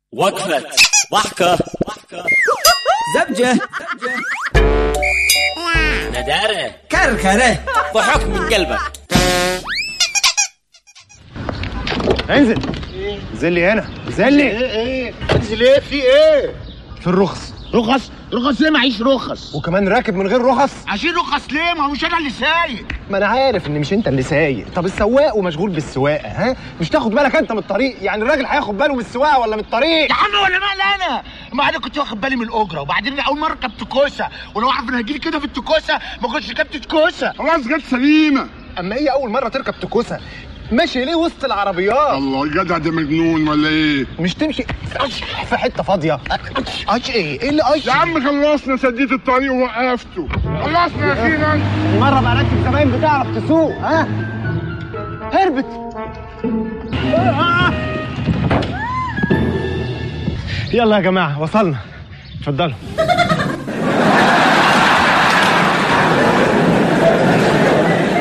وقفة ضحكة زبجة ندارة كركرة ضحك من قلبك انزل انزل لي هنا انزل لي ايه ايه انزل ايه في ايه في الرخص رخص رخص ليه معيش رخص وكمان راكب من غير رخص عشان رخص ليه ما هو مش انا اللي سايق ما انا عارف ان مش انت اللي سايق طب السواق ومشغول بالسواقه ها مش تاخد بالك انت من الطريق يعني الراجل هياخد باله من السواقه ولا من الطريق يا عم ولا مال انا ما انا كنت واخد بالي من الاجره وبعدين اول مره ركبت كوسه ولو اعرف ان هجيلي كده في التكوسه ما كنتش ركبت كوسه خلاص جت سليمة اما هي اول مره تركب تكوسه ماشي ليه وسط العربيات الله الجدع ده مجنون ولا ايه مش تمشي في حته فاضيه اش ايه ايه اللي اش يا عم خلصنا سديت الطريق ووقفته خلصنا اخيرا مره بقى راكب زمان بتعرف تسوق ها هربت يلا يا جماعه وصلنا اتفضلوا